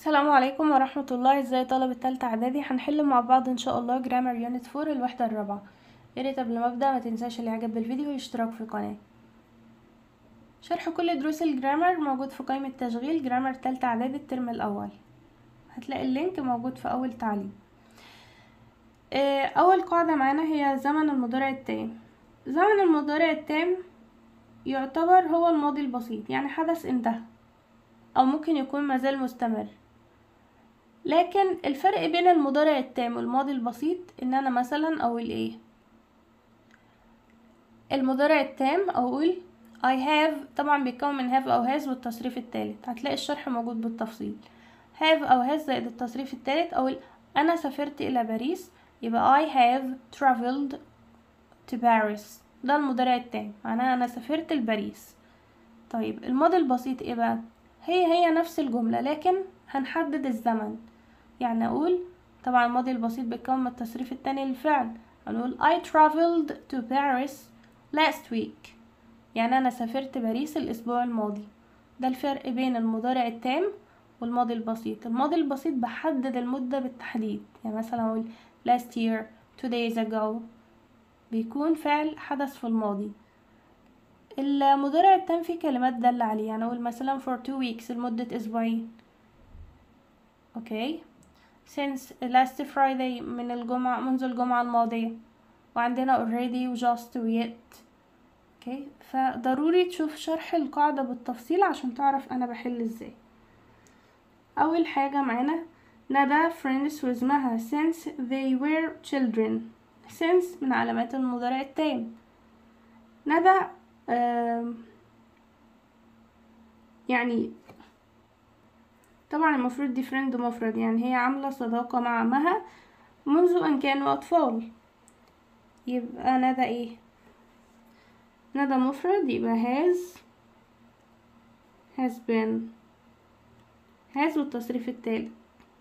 السلام عليكم ورحمة الله ازاي طلبة تالتة اعدادي هنحل مع بعض ان شاء الله جرامر يونت فور الوحدة الرابعة ياريت قبل ما ابدأ ما تنساش اللي عجب بالفيديو يشترك في القناة شرح كل دروس الجرامر موجود في قائمة تشغيل جرامر تالتة اعدادي الترم الاول هتلاقي اللينك موجود في اول تعليق آه، اول قاعدة معانا هي زمن المضارع التام زمن المضارع التام يعتبر هو الماضي البسيط يعني حدث انتهى او ممكن يكون مازال مستمر لكن الفرق بين المضارع التام والماضي البسيط ان انا مثلا اقول ايه المضارع التام اقول I have طبعا بيتكون من have او has والتصريف التالت هتلاقي الشرح موجود بالتفصيل have او has زائد التصريف التالت اقول انا سافرت الى باريس يبقى I have traveled to Paris ده المضارع التام معناها انا سافرت لباريس طيب الماضي البسيط ايه بقى هي هي نفس الجملة لكن هنحدد الزمن يعني أقول طبعا الماضي البسيط بيتكون من التصريف التاني للفعل هنقول I traveled to Paris last week يعني أنا سافرت باريس الأسبوع الماضي ده الفرق بين المضارع التام والماضي البسيط الماضي البسيط بحدد المدة بالتحديد يعني مثلا أقول last year two days ago بيكون فعل حدث في الماضي المضارع التام فيه كلمات دالة عليه يعني أقول مثلا for two weeks لمدة أسبوعين اوكي since last Friday من الجمعة منذ الجمعة الماضية وعندنا already و just و yet اوكي فضروري تشوف شرح القاعدة بالتفصيل عشان تعرف أنا بحل ازاي أول حاجة معانا ندى friends واسمها since they were children since من علامات المضارع التام ندى آم، يعني طبعا المفروض دي فريند مفرد يعني هي عاملة صداقة مع عمها منذ أن كانوا أطفال يبقى ندى ايه ندى مفرد يبقى has has been has والتصريف التالت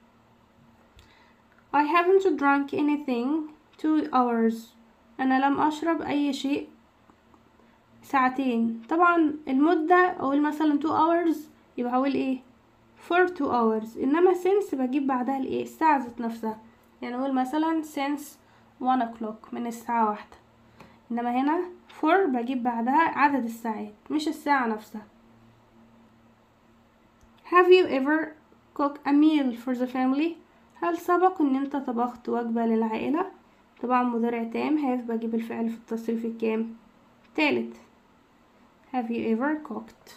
I haven't drank anything two hours أنا لم أشرب أي شيء ساعتين طبعا المدة أقول مثلا two hours يبقى هقول ايه for two hours انما since بجيب بعدها الايه الساعة ذات نفسها يعني اقول مثلا since one o'clock من الساعة واحدة انما هنا for بجيب بعدها عدد الساعات مش الساعة نفسها have you ever cooked a meal for the family هل سبق ان انت طبخت وجبة للعائلة طبعا مضارع تام have بجيب الفعل في التصريف الكام تالت have you ever cooked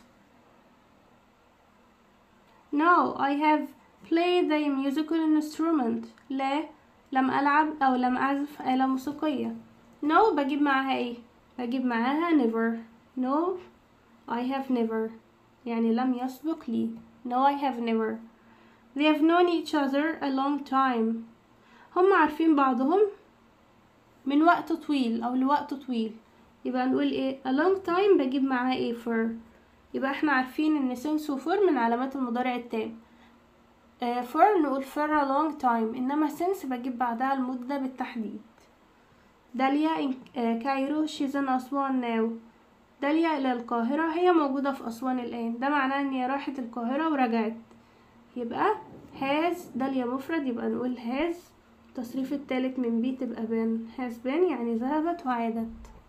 No, I have played a musical instrument. لا لم ألعب أو لم أعزف آلة موسيقية. No بجيب معاها إيه؟ بجيب معاها never. No, I have never. يعني لم يسبق لي. No, I have never. They have known each other a long time. هم عارفين بعضهم من وقت طويل أو لوقت طويل. يبقى نقول إيه؟ A long time بجيب معاها إيه for. يبقى احنا عارفين ان since و for من علامات المضارع التام آه for نقول for a long time انما since بجيب بعدها المدة بالتحديد داليا in آه كايرو she's in أسوان now داليا إلى القاهرة هي موجودة في أسوان الآن ده معناه إن هي راحت القاهرة ورجعت يبقى has داليا مفرد يبقى نقول has التصريف التالت من بي تبقى been has been يعني ذهبت وعادت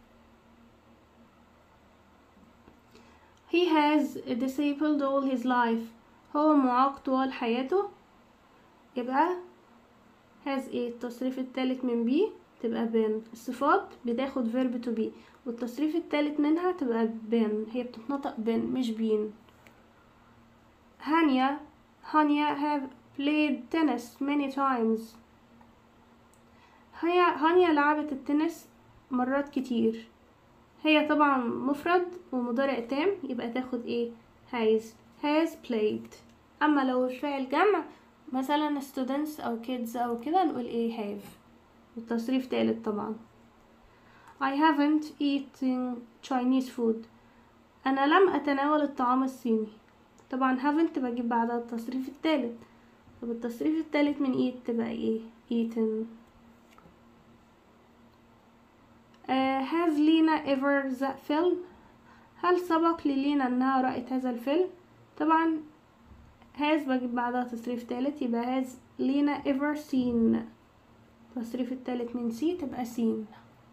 He has disabled all his life هو معاق طوال حياته يبقى has ايه التصريف التالت من بي تبقى been الصفات بتاخد verb to be والتصريف التالت منها تبقى been هي بتتنطق been مش been هانيا هانيا have played tennis many times هي هانيا لعبت التنس مرات كتير هي طبعا مفرد ومضارع تام يبقى تاخد ايه has has played اما لو الفعل جمع مثلا students او kids او كده نقول ايه have والتصريف تالت طبعا I haven't eaten Chinese food انا لم اتناول الطعام الصيني طبعا haven't بجيب بعدها التصريف التالت طب التصريف التالت من eat تبقى ايه eaten Uh, has Lena ever that film هل سبق للينا انها رأت هذا الفيلم طبعا has has بجيب بعدها تصريف تالت يبقى has لينا ever seen التصريف التالت من see تبقى seen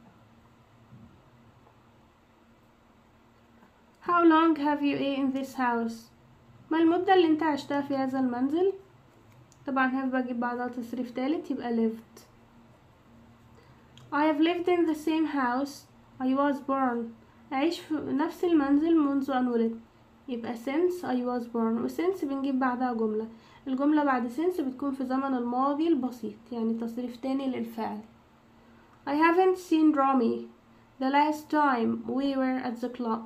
How long have you been in this house? ما المدة اللي انت عشتها في هذا المنزل؟ طبعا have بجيب بعدها تصريف تالت يبقى lived I have lived in the same house I was born أعيش في نفس المنزل منذ أن ولدت يبقى since I was born و since بنجيب بعدها جملة الجملة بعد since بتكون في زمن الماضي البسيط يعني تصريف تاني للفعل I haven't seen Rami the last time we were at the club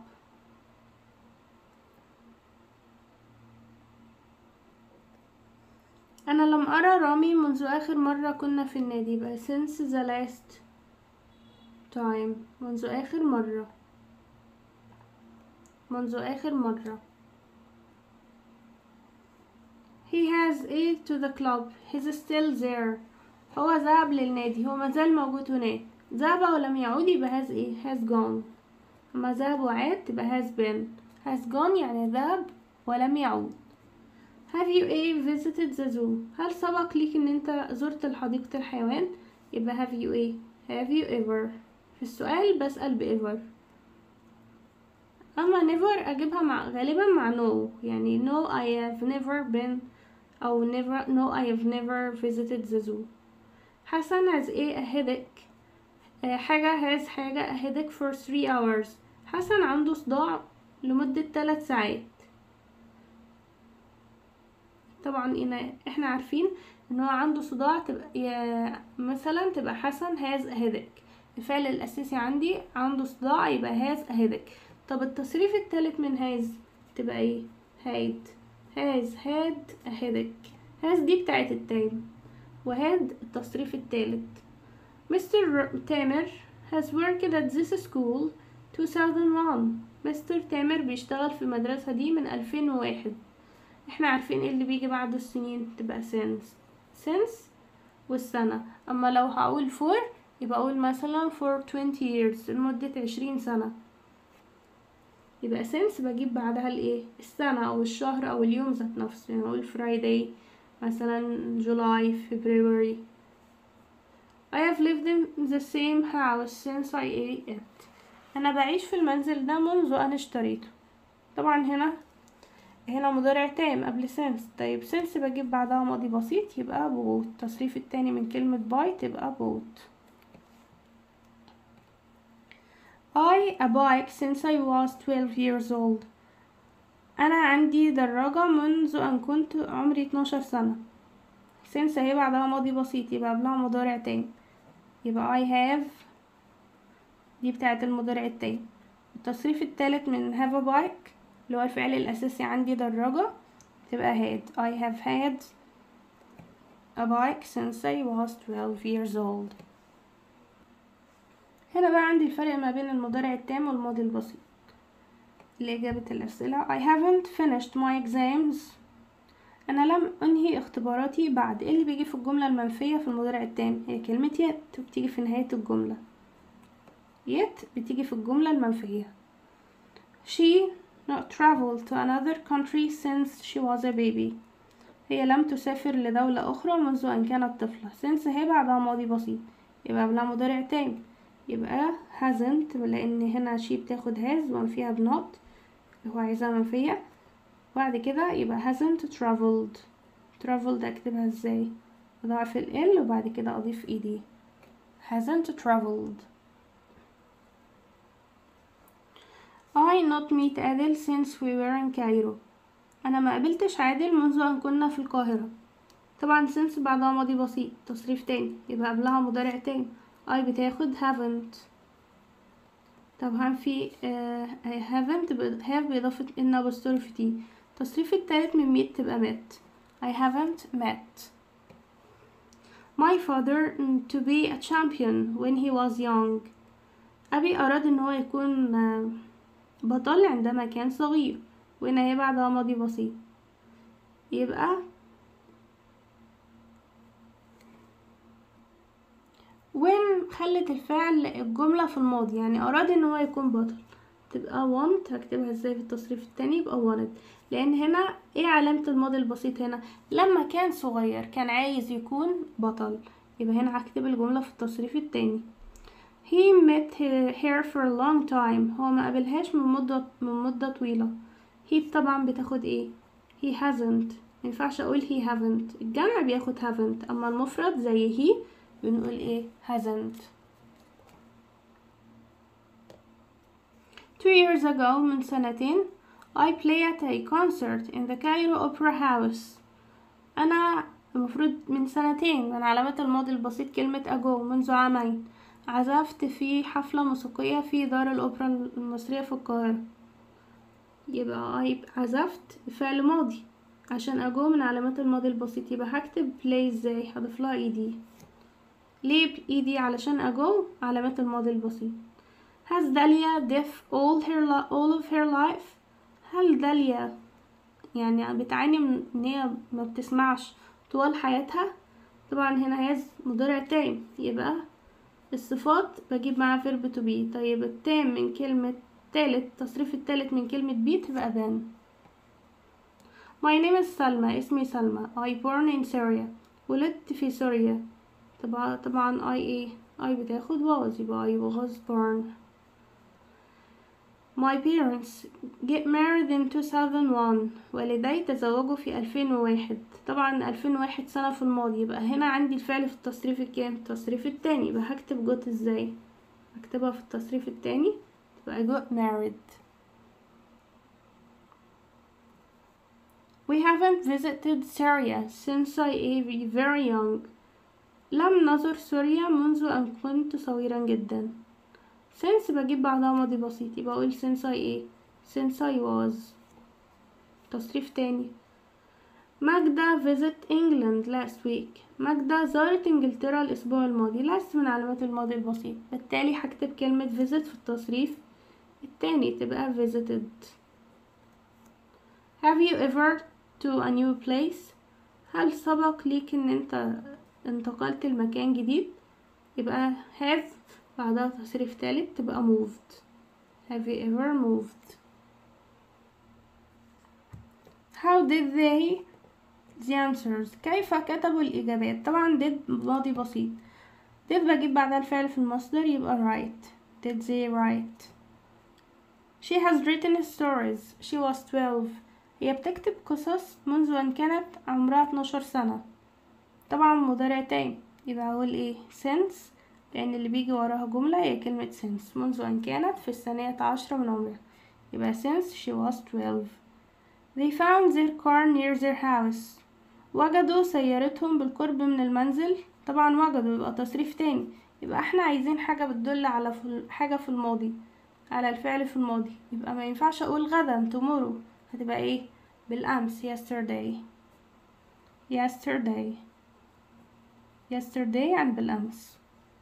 أنا لم أرى رامي منذ آخر مرة كنا في النادي يبقى since the last time منذ آخر مرة منذ آخر مرة He has a to the club he's still there هو ذهب للنادي هو مازال موجود هناك ذهب ولم يعود يبقى has ايه has gone أما ذهب وعاد تبقى has been has gone يعني ذهب ولم يعود Have you a visited the zoo هل سبق ليك ان انت زرت حديقة الحيوان يبقى have you a have you ever في السؤال بسأل ب ever اما never اجيبها مع غالبا مع no يعني no I have never been او never no I have never visited the zoo حسن has a, a headache آه، حاجة has حاجة a headache for three hours حسن عنده صداع لمدة ثلاث ساعات طبعا إن احنا عارفين ان هو عنده صداع تبقى يا مثلا تبقى حسن has a headache الفعل الأساسي عندي عنده صداع يبقى has a headache طب التصريف التالت من has تبقى ايه had has had a headache has دي بتاعت التايم وهاد التصريف التالت مستر تامر has worked at this school 2001 مستر تامر بيشتغل في المدرسة دي من 2001 احنا عارفين ايه اللي بيجي بعد السنين تبقى since since والسنة اما لو هقول for يبقى اقول مثلا for 20 years لمدة عشرين سنة يبقى since بجيب بعدها الايه السنة او الشهر او اليوم ذات نفسه يعني اقول Friday مثلا July February I have lived in the same house since I ate it انا بعيش في المنزل ده منذ ان اشتريته طبعا هنا هنا مضارع تام قبل since طيب since بجيب بعدها ماضي بسيط يبقى bought التصريف التاني من كلمة buy تبقى bought I a bike since I was 12 years old أنا عندي دراجة منذ أن كنت عمري 12 سنة since هي بعدها ماضي بسيط يبقى قبلها مضارع تام يبقى I have دي بتاعة المضارع التام التصريف التالت من have a bike اللي هو الفعل الأساسي عندي دراجة تبقى had I have had a bike since I was 12 years old هنا بقى عندي الفرق ما بين المضارع التام والماضي البسيط لإجابة الأسئلة I haven't finished my exams أنا لم أنهي اختباراتي بعد إيه اللي بيجي في الجملة المنفية في المضارع التام هي كلمة yet بتيجي في نهاية الجملة yet بتيجي في الجملة المنفية she not traveled to another country since she was a baby هي لم تسافر لدولة أخرى منذ أن كانت طفلة since هي بعدها ماضي بسيط يبقى قبلها مضارع تام يبقى hasn't لأن هنا she بتاخد has ومنفيها بنوت اللي هو عايزها منفية بعد كده يبقى hasn't traveled traveled أكتبها ازاي أضعف ال L وبعد كده أضيف ed hasn't traveled I not meet عادل since we were in Cairo أنا ما قابلتش عادل منذ أن كنا في القاهرة طبعا since بعدها ماضي بسيط تصريف تاني يبقى قبلها مضارع تاني I بتاخد haven't طب هنفي uh, haven't have بإضافة إن apostrophe t التصريف التالت من meet تبقى met I haven't met My father to be a champion when he was young أبي أراد إن هو يكون uh, بطل عندما كان صغير وهنا هي بعدها ماضي بسيط يبقى when خلت الفعل الجملة في الماضي يعني أراد إن هو يكون بطل تبقى want هكتبها ازاي في التصريف التاني يبقى wanted لان هنا ايه علامة الماضي البسيط هنا لما كان صغير كان عايز يكون بطل يبقى هنا هكتب الجملة في التصريف التاني he met her for a long time هو ما قابلهاش من مدة من مدة طويلة he طبعا بتاخد ايه he hasn't مينفعش اقول he haven't الجمع بياخد haven't اما المفرد زي he بنقول ايه hasn't two years ago من سنتين I play at a concert in the Cairo Opera House أنا المفروض من سنتين من علامات الماضي البسيط كلمة ago منذ عامين عزفت في حفلة موسيقية في دار الأوبرا المصرية في القاهرة يبقى I عزفت فعل ماضي عشان أجو من علامات الماضي البسيط يبقى هكتب play ازاي هضيف لها ايدي ليه ايدي علشان أجو علامات الماضي البسيط Has Dahlia deaf all her all of her life هل داليا يعني بتعاني من ان هي ما بتسمعش طوال حياتها طبعا هنا هاز مضارع تام يبقى الصفات بجيب معاها فيرب تو بي طيب التام من كلمة تالت التصريف التالت من كلمة بي تبقى than My name is سلمى اسمي سلمى I born in Syria ولدت في سوريا طبعا طبعا I ايه I بتاخد was يبقى I was born My parents get married in 2001 والدي تزوجوا في 2001 طبعا 2001 سنة في الماضي يبقى هنا عندي الفعل في التصريف الكام التصريف التاني يبقى هكتب جوت ازاي هكتبها في التصريف التاني تبقى got married We haven't visited Syria since I was very young لم نزر سوريا منذ أن كنت صغيرا جدا since بجيب بعدها ماضي بسيط يبقى أقول since I ايه since I was تصريف تاني ماجدة visit England last week ماجدة زارت انجلترا الأسبوع الماضي last من علامات الماضي البسيط بالتالي هكتب كلمة visit في التصريف التاني تبقى visited Have you ever to a new place هل سبق ليك ان انت انتقلت لمكان جديد يبقى have بعدها تصريف تالت تبقى moved have you ever moved how did they the answers كيف كتبوا الإجابات طبعا did ماضي بسيط did بجيب بعدها الفعل في المصدر يبقى write did they write she has written stories she was 12 هي بتكتب قصص منذ أن كانت عمرها 12 سنة طبعا مضارع تام يبقى أقول ايه since لأن اللي بيجي وراها جملة هي كلمة since منذ أن كانت في الثانية عشرة من عمرها يبقى since she was 12 they found their car near their house وجدوا سيارتهم بالقرب من المنزل طبعا وجدوا يبقى تصريف تاني يبقى احنا عايزين حاجة بتدل على حاجة في الماضي على الفعل في الماضي يبقى ما ينفعش اقول غدا tomorrow هتبقى ايه بالامس yesterday yesterday yesterday يعني بالامس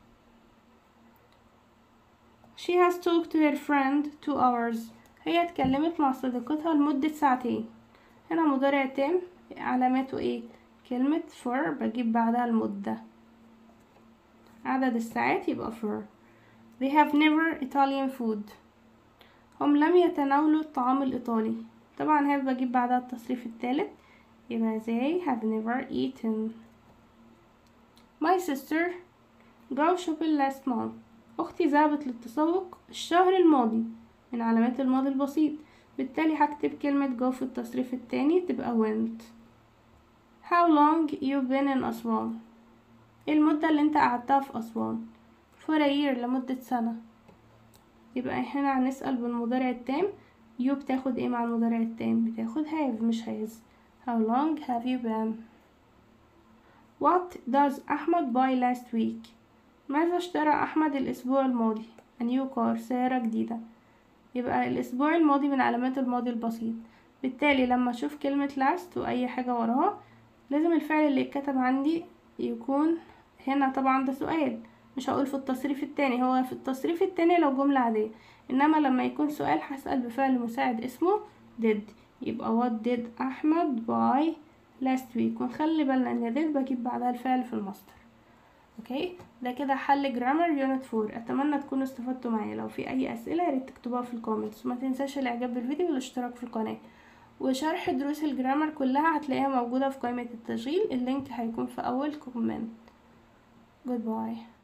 she has talked to her friend two hours هي اتكلمت مع صديقتها لمدة ساعتين هنا مضارع تام علاماته ايه كلمة for بجيب بعدها المدة عدد الساعات يبقى for they have never Italian food هم لم يتناولوا الطعام الإيطالي طبعا have بجيب بعدها التصريف الثالث يبقى they have never eaten my sister go shopping last month أختي ذهبت للتسوق الشهر الماضي من علامات الماضي البسيط بالتالي هكتب كلمة go في التصريف التاني تبقى went How long you been in أسوان ايه المدة اللي انت قعدتها في أسوان for a year لمدة سنة يبقى هنا هنسأل بالمضارع التام you بتاخد ايه مع المضارع التام بتاخد have مش has How long have you been What does أحمد buy last week ماذا اشترى أحمد الأسبوع الماضي a new car سيارة جديدة يبقى الأسبوع الماضي من علامات الماضي البسيط بالتالي لما أشوف كلمة last وأي حاجة وراها لازم الفعل اللي اتكتب عندي يكون هنا طبعا ده سؤال مش هقول في التصريف التاني هو في التصريف التاني لو جملة عادية انما لما يكون سؤال هسأل بفعل مساعد اسمه did يبقى what did احمد buy last week ونخلي بالنا ان did بجيب بعدها الفعل في المصدر اوكي ده كده حل جرامر يونت فور اتمنى تكونوا استفدتوا معايا لو في اي اسئله يا ريت تكتبوها في الكومنتس وما تنساش الاعجاب بالفيديو والاشتراك في القناه وشرح دروس الجرامر كلها هتلاقيها موجودة في قائمة التشغيل اللينك هيكون في أول كومنت Goodbye